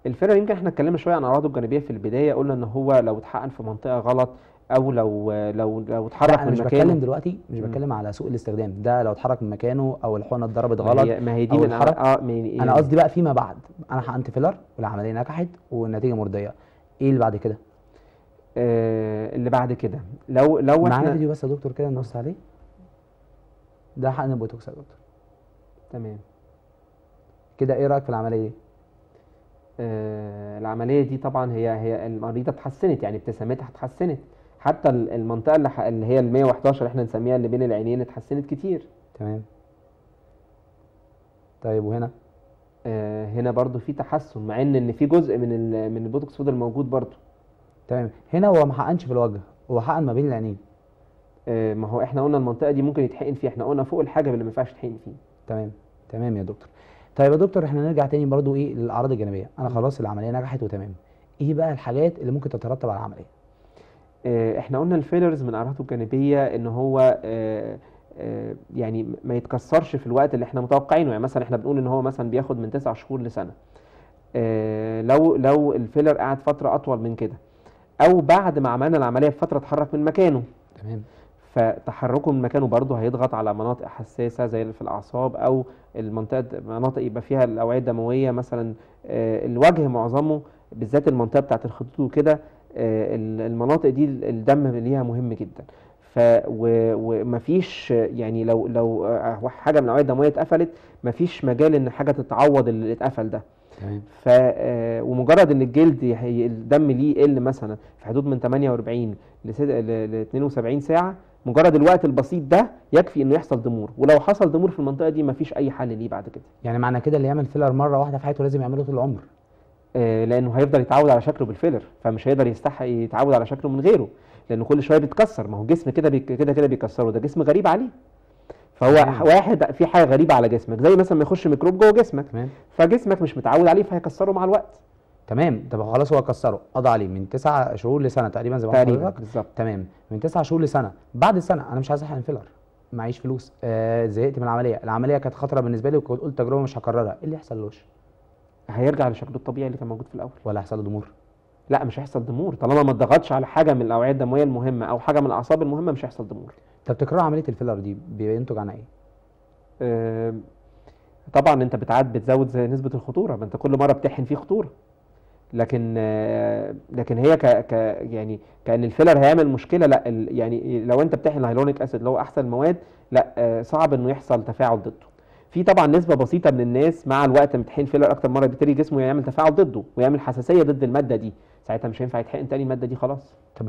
الفيلر يمكن احنا اتكلمنا شويه عن اعراضه الجانبيه في البدايه قلنا ان هو لو اتحقن في منطقه غلط او لو لو لو اتحرك لا انا من مش مكانه بتكلم دلوقتي مش مم. بتكلم على سوء الاستخدام ده لو اتحرك من مكانه او الحقنه اتضربت ما غلط هي ما هي دي أو من الحرك. اه من انا قصدي بقى فيما بعد انا حقنت فيلر والعمليه نجحت والنتيجه مرضيه ايه اللي بعد كده آه اللي بعد كده لو لو معانا احنا فيديو بس يا دكتور كده نبص عليه ده حقن البوتوكس يا دكتور تمام كده ايه رايك في العمليه دي آه العمليه دي طبعا هي هي المريضه اتحسنت يعني ابتسامتها اتحسنت حتى ال- المنطقه اللي, ح- اللي هي ال 111 احنا نسميها اللي بين العينين اتحسنت كتير تمام طيب وهنا آه هنا برضو في تحسن مع ان ان في جزء من ال- من البوتوكس فضل موجود برضو تمام هنا هو ما حقنش في الوجه هو حقن ما بين العينين آه ما هو احنا قلنا المنطقه دي ممكن يتحقن فيها احنا قلنا فوق الحاجب اللي ما ينفعش يتحقن فيه تمام تمام يا دكتور طيب يا دكتور احنا نرجع تاني برضو ايه للاعراض الجانبيه انا مم. خلاص العمليه نجحت وتمام ايه بقى الحاجات اللي ممكن تترتب على العمليه آه، احنا قلنا الفيلرز من اعراضه الجانبيه ان هو آه، آه، يعني ما يتكسرش في الوقت اللي احنا متوقعينه يعني مثلا احنا بنقول ان هو مثلا بياخد من 9 شهور لسنه آه، لو لو الفيلر قعد فتره اطول من كده او بعد ما عملنا العمليه بفتره اتحرك من مكانه تمام فتحركه من مكانه برضه هيضغط على مناطق حساسه زي اللي في الاعصاب او المنطقه مناطق يبقى فيها الاوعيه الدمويه مثلا آه، الوجه معظمه بالذات المنطقه بتاعت الخطوط وكده آه، ال- المناطق دي الدم ليها مهم جدا ف و- ومفيش يعني لو لو آه، حاجه من الاوعيه الدمويه اتقفلت مفيش مجال ان حاجه تتعوض اللي اتقفل ده تمام ف آه، ومجرد ان الجلد هي- الدم ليه يقل مثلا في حدود من 48 ل ست- ل ل 72 ساعه مجرد الوقت البسيط ده يكفي انه يحصل ضمور ولو حصل ضمور في المنطقه دي مفيش اي حل ليه بعد كده يعني معنى كده اللي يعمل فيلر مره واحده في حياته لازم يعمله طول العمر آه، لانه هيفضل يتعود على شكله بالفيلر فمش هيقدر يستحق يتعود على شكله من غيره لانه كل شويه بيتكسر ما هو جسم كده بيك- كده كده بيكسره ده جسم غريب عليه فهو تمام. واحد في حاجه غريبه على جسمك زي مثلا ما يخش ميكروب جوه جسمك تمام فجسمك مش متعود عليه فهيكسره مع الوقت تمام طب خلاص هو كسره قضى عليه من تسعة شهور لسنه تقريبا زي ما قلت تقريبا لحضرتك بالظبط تمام من تسعة شهور لسنه بعد السنه انا مش عايز احقن فيلر معيش فلوس آه زهقت من العمليه العمليه كانت خطره بالنسبه لي وكنت قلت تجربه مش هكررها ايه اللي يحصل لوش هيرجع لشكله الطبيعي اللي كان موجود في الاول ولا هيحصل له ضمور لا مش هيحصل ضمور طالما ما اتضغطش على حاجه من الاوعيه الدمويه المهمه او حاجه من الاعصاب المهمه مش هيحصل ضمور طب تكرار عمليه الفيلر دي بينتج عنها ايه آم، طبعا انت بتعاد بتزود زي نسبه الخطوره ما انت كل مره بتحقن فيه خطوره لكن آه، لكن هي ك ك يعني كان الفيلر هيعمل مشكله لا ال- يعني لو انت بتحقن الهيلونيك اسيد اللي هو احسن المواد لا آه، صعب انه يحصل تفاعل ضده في طبعا نسبه بسيطه من الناس مع الوقت لما تحقن فيلر اكتر مره بيبتدي جسمه يعمل تفاعل ضده ويعمل حساسيه ضد الماده دي ساعتها مش هينفع يتحقن تاني الماده دي خلاص